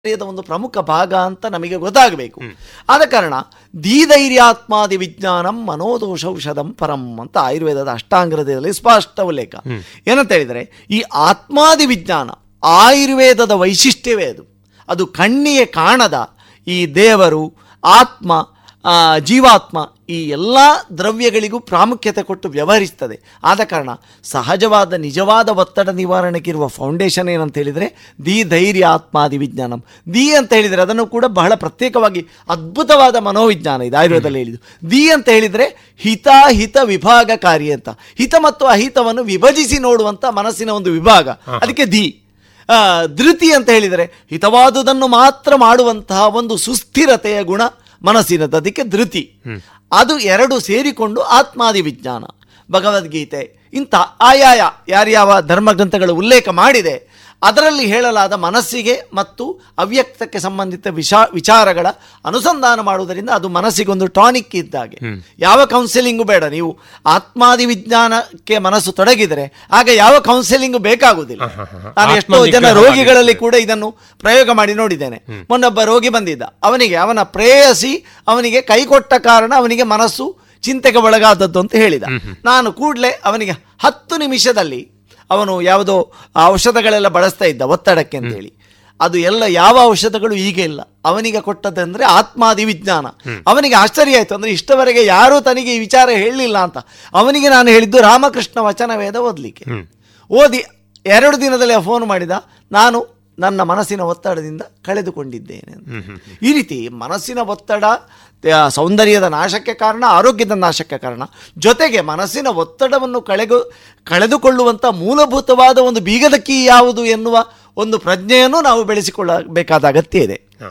ಸೌಂದರ್ಯದ ಒಂದು ಪ್ರಮುಖ ಭಾಗ ಅಂತ ನಮಗೆ ಗೊತ್ತಾಗಬೇಕು ಆದ ಕಾರಣ ಧೀಧೈರ್ಯಾತ್ಮಾದಿ ವಿಜ್ಞಾನಂ ಮನೋದೋಷೌಷಧಂ ಪರಂ ಅಂತ ಆಯುರ್ವೇದದ ಅಷ್ಟಾಂಗದಲ್ಲಿ ಸ್ಪಷ್ಟ ಉಲ್ಲೇಖ ಏನಂತ ಹೇಳಿದರೆ ಈ ಆತ್ಮಾದಿ ವಿಜ್ಞಾನ ಆಯುರ್ವೇದದ ವೈಶಿಷ್ಟ್ಯವೇ ಅದು ಅದು ಕಣ್ಣಿಗೆ ಕಾಣದ ಈ ದೇವರು ಆತ್ಮ ಆ, ಜೀವಾತ್ಮ ಈ ಎಲ್ಲ ದ್ರವ್ಯಗಳಿಗೂ ಪ್ರಾಮುಖ್ಯತೆ ಕೊಟ್ಟು ವ್ಯವಹರಿಸ್ತದೆ ಆದ ಕಾರಣ ಸಹಜವಾದ ನಿಜವಾದ ಒತ್ತಡ ನಿವಾರಣೆಗಿರುವ ಫೌಂಡೇಶನ್ ಏನಂತ ಹೇಳಿದರೆ ದಿ ಧೈರ್ಯ ಆತ್ಮಾದಿ ವಿಜ್ಞಾನಂ ದಿ ಅಂತ ಹೇಳಿದರೆ ಅದನ್ನು ಕೂಡ ಬಹಳ ಪ್ರತ್ಯೇಕವಾಗಿ ಅದ್ಭುತವಾದ ಮನೋವಿಜ್ಞಾನ ಇದೆ ಆಯುರ್ವೇದದಲ್ಲಿ ಹೇಳಿದ್ದು ದಿ ಅಂತ ಹೇಳಿದರೆ ಹಿತ ಹಿತ ವಿಭಾಗಕಾರಿ ಅಂತ ಹಿತ ಮತ್ತು ಅಹಿತವನ್ನು ವಿಭಜಿಸಿ ನೋಡುವಂಥ ಮನಸ್ಸಿನ ಒಂದು ವಿಭಾಗ ಅದಕ್ಕೆ ದಿ ಆ, ಧೃತಿ ಅಂತ ಹೇಳಿದರೆ ಹಿತವಾದುದನ್ನು ಮಾತ್ರ ಮಾಡುವಂತಹ ಒಂದು ಸುಸ್ಥಿರತೆಯ ಗುಣ ಮನಸ್ಸಿನದ್ದು ಅದಕ್ಕೆ ಧೃತಿ ಅದು ಎರಡು ಸೇರಿಕೊಂಡು ಆತ್ಮಾದಿ ವಿಜ್ಞಾನ ಭಗವದ್ಗೀತೆ ಇಂಥ ಆಯಾಯ ಯಾರ್ಯಾವ ಧರ್ಮಗ್ರಂಥಗಳು ಉಲ್ಲೇಖ ಮಾಡಿದೆ ಅದರಲ್ಲಿ ಹೇಳಲಾದ ಮನಸ್ಸಿಗೆ ಮತ್ತು ಅವ್ಯಕ್ತಕ್ಕೆ ಸಂಬಂಧಿತ ವಿಷಾ ವಿಚಾರಗಳ ಅನುಸಂಧಾನ ಮಾಡುವುದರಿಂದ ಅದು ಮನಸ್ಸಿಗೊಂದು ಟಾನಿಕ್ ಇದ್ದಾಗೆ ಯಾವ ಕೌನ್ಸಿಲಿಂಗು ಬೇಡ ನೀವು ಆತ್ಮಾದಿ ವಿಜ್ಞಾನಕ್ಕೆ ಮನಸ್ಸು ತೊಡಗಿದರೆ ಆಗ ಯಾವ ಕೌನ್ಸಿಲಿಂಗು ಬೇಕಾಗುವುದಿಲ್ಲ ನಾನು ಎಷ್ಟೋ ಜನ ಆತ್ಮನಿಗ್ರಹವಾಗಿ ರೋಗಿಗಳಲ್ಲಿ ಕೂಡ ಇದನ್ನು ಪ್ರಯೋಗ ಮಾಡಿ ನೋಡಿದ್ದೇನೆ ಮೊನ್ನೊಬ್ಬ ರೋಗಿ ಬಂದಿದ್ದ ಅವನಿಗೆ ಅವನ ಪ್ರೇಯಸಿ ಅವನಿಗೆ ಕೈ ಕೊಟ್ಟ ಕಾರಣ ಅವನಿಗೆ ಮನಸ್ಸು ಚಿಂತೆಗೆ ಒಳಗಾದದ್ದು ಅಂತ ಹೇಳಿದ ನಾನು ಕೂಡಲೇ ಅವನಿಗೆ ಹತ್ತು ನಿಮಿಷದಲ್ಲಿ ಅವನು ಯಾವುದೋ ಔಷಧಗಳೆಲ್ಲ ಬಳಸ್ತಾ ಇದ್ದ ಒತ್ತಡಕ್ಕೆ ಅಂತೇಳಿ ಅದು ಎಲ್ಲ ಯಾವ ಔಷಧಗಳು ಈಗ ಇಲ್ಲ ಅವನಿಗೆ ಕೊಟ್ಟದಂದ್ರೆ ಆತ್ಮಾದಿ ವಿಜ್ಞಾನ ಅವನಿಗೆ ಆಶ್ಚರ್ಯ ಆಯ್ತು ಅಂದ್ರೆ ಇಷ್ಟವರೆಗೆ ಯಾರೂ ತನಗೆ ಈ ವಿಚಾರ ಹೇಳಲಿಲ್ಲ ಅಂತ ಅವನಿಗೆ ನಾನು ಹೇಳಿದ್ದು ರಾಮಕೃಷ್ಣ ವಚನ ವೇದ ಓದಲಿಕ್ಕೆ ಓದಿ ಎರಡು ದಿನದಲ್ಲಿ ಫೋನ್ ಮಾಡಿದ ನಾನು ನನ್ನ ಮನಸ್ಸಿನ ಒತ್ತಡದಿಂದ ಕಳೆದುಕೊಂಡಿದ್ದೇನೆ ಅಂತ. ಈ ರೀತಿ ಮನಸ್ಸಿನ ಒತ್ತಡ ಆ, ಸೌಂದರ್ಯದ ನಾಶಕ್ಕೆ ಕಾರಣ ಆರೋಗ್ಯದ ನಾಶಕ್ಕೆ ಕಾರಣ ಜೊತೆಗೆ ಮನಸ್ಸಿನ ಒತ್ತಡವನ್ನು ಕಳೆಗು ಕಳೆದುಕೊಳ್ಳುವಂಥ ಮೂಲಭೂತವಾದ ಒಂದು ಬೀಗದ ಕೀ ಯಾವುದು ಎನ್ನುವ ಒಂದು ಪ್ರಜ್ಞೆಯನ್ನು ನಾವು ಬೆಳೆಸಿಕೊಳ್ಳಬೇಕಾದ ಅಗತ್ಯ ಇದೆ ಹ.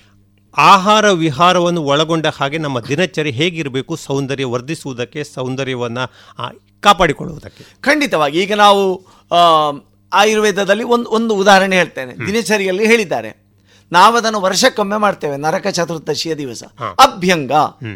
ಆಹಾರ ವಿಹಾರವನ್ನು ಒಳಗೊಂಡ ಹಾಗೆ ನಮ್ಮ ದಿನಚರಿ ಹೇಗಿರಬೇಕು ಸೌಂದರ್ಯ ವರ್ಧಿಸುವುದಕ್ಕೆ ಸೌಂದರ್ಯವನ್ನು ಕಾಪಾಡಿಕೊಳ್ಳುವುದಕ್ಕೆ ಖಂಡಿತವಾಗಿ ಈಗ ನಾವು ಆ, ಆಯುರ್ವೇದದಲ್ಲಿ ಒಂದು ಒಂದು ಉದಾಹರಣೆ ಹೇಳ್ತೇನೆ ದಿನಚರಿಯಲ್ಲಿ ಹೇಳಿದ್ದಾರೆ ನಾವದನ್ನು ವರ್ಷಕ್ಕೊಮ್ಮೆ ಮಾಡ್ತೇವೆ ನರಕ ಚತುರ್ದಶಿಯ ದಿವಸ ಅಭ್ಯಂಗ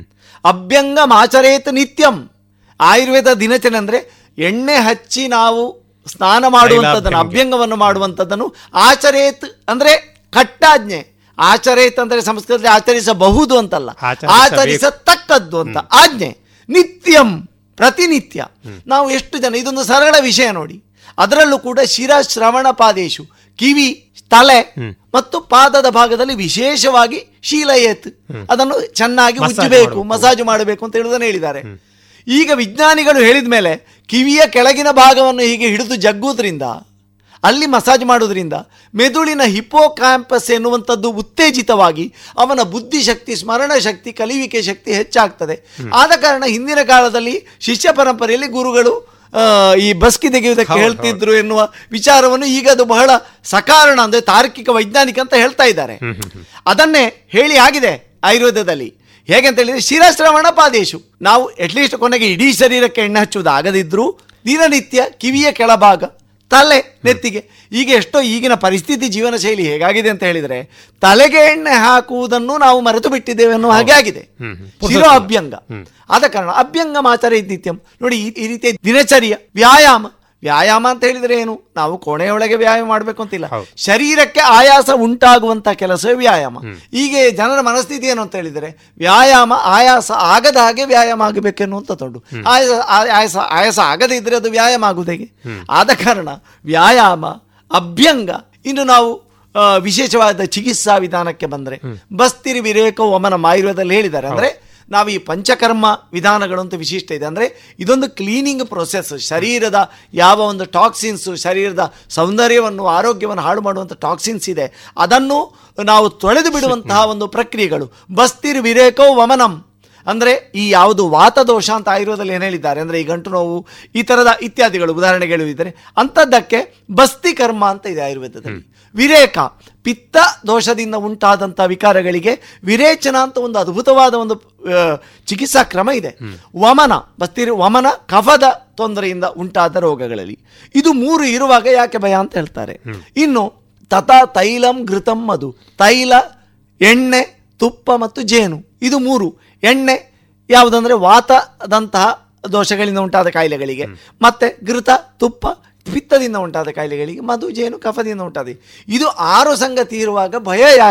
ಅಭ್ಯಂಗ ಮಾಚರೇತ್ ನಿತ್ಯಂ ಆಯುರ್ವೇದ ದಿನಚರಿ ಅಂದ್ರೆ ಎಣ್ಣೆ ಹಚ್ಚಿ ನಾವು ಸ್ನಾನ ಮಾಡುವಂಥದ್ದನ್ನು ಅಭ್ಯಂಗವನ್ನು ಮಾಡುವಂಥದ್ದನ್ನು ಆಚರೇತ್ ಅಂದ್ರೆ ಕಟ್ಟಾಜ್ಞೆ ಆಚರೇತ್ ಅಂದ್ರೆ ಸಂಸ್ಕೃತದಲ್ಲಿ ಆಚರಿಸಬಹುದು ಅಂತಲ್ಲ ಆಚರಿಸಬೇಕು. ಆಚರಿಸತಕ್ಕದ್ದು ಅಂತ ಆಜ್ಞೆ ನಿತ್ಯಂ ಪ್ರತಿನಿತ್ಯ ನಾವು ಎಷ್ಟು ಜನ ಇದೊಂದು ಸರಳ ವಿಷಯ ನೋಡಿ ಅದರಲ್ಲೂ ಕೂಡ ಶಿರ ಶ್ರವಣ ಪಾದೇಶು ಕಿವಿ ತಲೆ ಮತ್ತು ಪಾದದ ಭಾಗದಲ್ಲಿ ವಿಶೇಷವಾಗಿ ಶೀಲಯೇತ್ ಅದನ್ನು ಚೆನ್ನಾಗಿ ಮಸಾಜ್ ಉಜ್ಜಬೇಕು ಮಾಡಬೇಕು. ಮಸಾಜು ಮಾಡಬೇಕು ಅಂತ ಹೇಳುವುದನ್ನು ಹೇಳಿದ್ದಾರೆ ಈಗ ವಿಜ್ಞಾನಿಗಳು ಹೇಳಿದ ಮೇಲೆ ಕಿವಿಯ ಕೆಳಗಿನ ಭಾಗವನ್ನು ಹೀಗೆ ಹಿಡಿದು ಜಗ್ಗುವುದರಿಂದ ಅಲ್ಲಿ ಮಸಾಜ್ ಮಾಡುವುದರಿಂದ ಮೆದುಳಿನ ಹಿಪೋ ಕ್ಯಾಂಪಸ್ ಎನ್ನುವಂಥದ್ದು ಉತ್ತೇಜಿತವಾಗಿ ಅವನ ಬುದ್ಧಿಶಕ್ತಿ ಸ್ಮರಣ ಶಕ್ತಿ ಕಲಿಯುವಿಕೆ ಶಕ್ತಿ ಹೆಚ್ಚಾಗ್ತದೆ ಆದ ಕಾರಣ ಹಿಂದಿನ ಕಾಲದಲ್ಲಿ ಶಿಷ್ಯ ಪರಂಪರೆಯಲ್ಲಿ ಗುರುಗಳು ಆ, ಈ ಬಸ್ಕಿ ತೆಗೆಯುವುದಕ್ಕೆ ಹೌದು, ಹೇಳ್ತಿದ್ರು ಎನ್ನುವ ವಿಚಾರವನ್ನು ಈಗ ಅದು ಬಹಳ ಸಕಾರಣ ಅಂದ್ರೆ ತಾರ್ಕಿಕ ವೈಜ್ಞಾನಿಕ ಅಂತ ಹೇಳ್ತಾ ಇದ್ದಾರೆ ಅದನ್ನೇ ಹೇಳಿ ಆಗಿದೆ ಆಯುರ್ವೇದದಲ್ಲಿ ಹೇಗೆ ಅಂತ ಹೇಳಿದ್ರೆ ಶಿರಶ್ರವಣ ಪಾದೇಶು ನಾವು ಅಟ್ಲೀಸ್ಟ್ ಕೊನೆಗೆ ಇಡೀ ಶರೀರಕ್ಕೆ ಎಣ್ಣೆ ಹಚ್ಚುವುದು ಆಗದಿದ್ರೂ ದಿನನಿತ್ಯ ಕಿವಿಯ ಕೆಳಭಾಗ ತಲೆ ನೆತ್ತಿಗೆ ಈಗ ಎಷ್ಟೋ ಈಗಿನ ಪರಿಸ್ಥಿತಿ ಜೀವನ ಶೈಲಿ ಹೇಗಾಗಿದೆ ಅಂತ ಹೇಳಿದ್ರೆ ತಲೆಗೆ ಎಣ್ಣೆ ಹಾಕುವುದನ್ನು ನಾವು ಮರೆತು ಬಿಟ್ಟಿದ್ದೇವೆ ಅನ್ನೋ ಹಾಗೆ ಆಗಿದೆ ಶಿರೋ ಅಭ್ಯಂಗ ಆದ ಕಾರಣ ಅಭ್ಯಂಗ ಮಾತರ ನಿತ್ಯಂ ನೋಡಿ ಈ- ಈ ರೀತಿಯ ದಿನಚರ್ಯ ವ್ಯಾಯಾಮ ವ್ಯಾಯಾಮ ಅಂತ ಹೇಳಿದ್ರೆ ಏನು ನಾವು ಕೋಣೆಯೊಳಗೆ ವ್ಯಾಯಾಮ ಮಾಡಬೇಕು ಅಂತಿಲ್ಲ ಹೌದು. ಶರೀರಕ್ಕೆ ಆಯಾಸ ಉಂಟಾಗುವಂತ ಕೆಲಸವೇ ವ್ಯಾಯಾಮ ಈಗ ಜನರ ಮನಸ್ಥಿತಿ ಏನು ಅಂತ ಹೇಳಿದರೆ ವ್ಯಾಯಾಮ ಆಯಾಸ ಆಗದ ಹಾಗೆ ವ್ಯಾಯಾಮ ಆಗಬೇಕೆನ್ನುವಂಥದ್ದು ಆಯಾಸ ಆಯಾಸ ಆಯಾಸ ಆಗದೇ ಇದ್ರೆ ಅದು ವ್ಯಾಯಾಮ ಆಗುವುದು ಹೇಗೆ ಆದ ಕಾರಣ ವ್ಯಾಯಾಮ ಅಭ್ಯಂಗ ಇನ್ನು ನಾವು ಆ, ವಿಶೇಷವಾದ ಚಿಕಿತ್ಸಾ ವಿಧಾನಕ್ಕೆ ಬಂದರೆ ಬಸ್ತಿರಿ ವಿರೇಕ ವಮನ ಆಯುರ್ವೇದದಲ್ಲಿ ಹೇಳಿದ್ದಾರೆ ಅಂದ್ರೆ ನಾವು ಈ ಪಂಚಕರ್ಮ ವಿಧಾನಗಳು ಅಂತ ವಿಶಿಷ್ಟ ಇದೆ ಅಂದರೆ ಇದೊಂದು ಕ್ಲೀನಿಂಗ್ ಪ್ರೊಸೆಸ್ ಶರೀರದ ಯಾವ ಒಂದು ಟಾಕ್ಸಿನ್ಸ್ ಶರೀರದ ಸೌಂದರ್ಯವನ್ನು ಆರೋಗ್ಯವನ್ನು ಹಾಳು ಮಾಡುವಂಥ ಟಾಕ್ಸಿನ್ಸ್ ಇದೆ ಅದನ್ನು ನಾವು ತೊಳೆದು ಬಿಡುವಂತಹ ಒಂದು ಪ್ರಕ್ರಿಯೆಗಳು ಬಸ್ತಿರ್ ವಿರೇಕೋ ವಮನಂ ಅಂದರೆ ಈ ಯಾವುದು ವಾತದೋಷ ಅಂತ ಆಯುರ್ವೇದದಲ್ಲಿ ಏನು ಹೇಳಿದ್ದಾರೆ ಅಂದರೆ ಈ ಗಂಟು ನೋವು ಈ ಥರದ ಇತ್ಯಾದಿಗಳು ಉದಾಹರಣೆಗೆ ಹೇಳಿದ್ದಾರೆ ಅಂಥದ್ದಕ್ಕೆ ಬಸ್ತಿ ಕರ್ಮ ಅಂತ ಇದೆ ಆಯುರ್ವೇದದಲ್ಲಿ ವಿರೇಕ ಪಿತ್ತ ದೋಷದಿಂದ ಉಂಟಾದಂಥ ವಿಕಾರಗಳಿಗೆ ವಿರೇಚನ ಅಂತ ಒಂದು ಅದ್ಭುತವಾದ ಒಂದು ಆ, ಚಿಕಿತ್ಸಾ ಕ್ರಮ ಇದೆ ವಮನ ಬಸ್ತಿರು ವಮನ ಕಫದ ತೊಂದರೆಯಿಂದ ಉಂಟಾದ ರೋಗಗಳಲ್ಲಿ ಇದು ಮೂರು ಇರುವಾಗ ಯಾಕೆ ಭಯ ಅಂತ ಹೇಳ್ತಾರೆ ಇನ್ನು ತಥಾ ತೈಲಂ ಘೃತಂ ಮಧು ತೈಲ ಎಣ್ಣೆ ತುಪ್ಪ ಮತ್ತು ಜೇನು ಇದು ಮೂರು ಎಣ್ಣೆ ಯಾವುದಂದ್ರೆ ವಾತದಂತಹ ದೋಷಗಳಿಂದ ಉಂಟಾದ ಕಾಯಿಲೆಗಳಿಗೆ ಮತ್ತೆ ಘೃತ ತುಪ್ಪ ಪಿತ್ತದಿಂದ ಉಂಟಾದ ಕಾಯಿಲೆಗಳಿಗೆ ಮಧು ಜೇನು ಕಫದಿಂದ ಉಂಟಾದ ಇದು ಆರು ಸಂಗತಿ ಇರುವಾಗ ಭಯ ಯಾಕೆ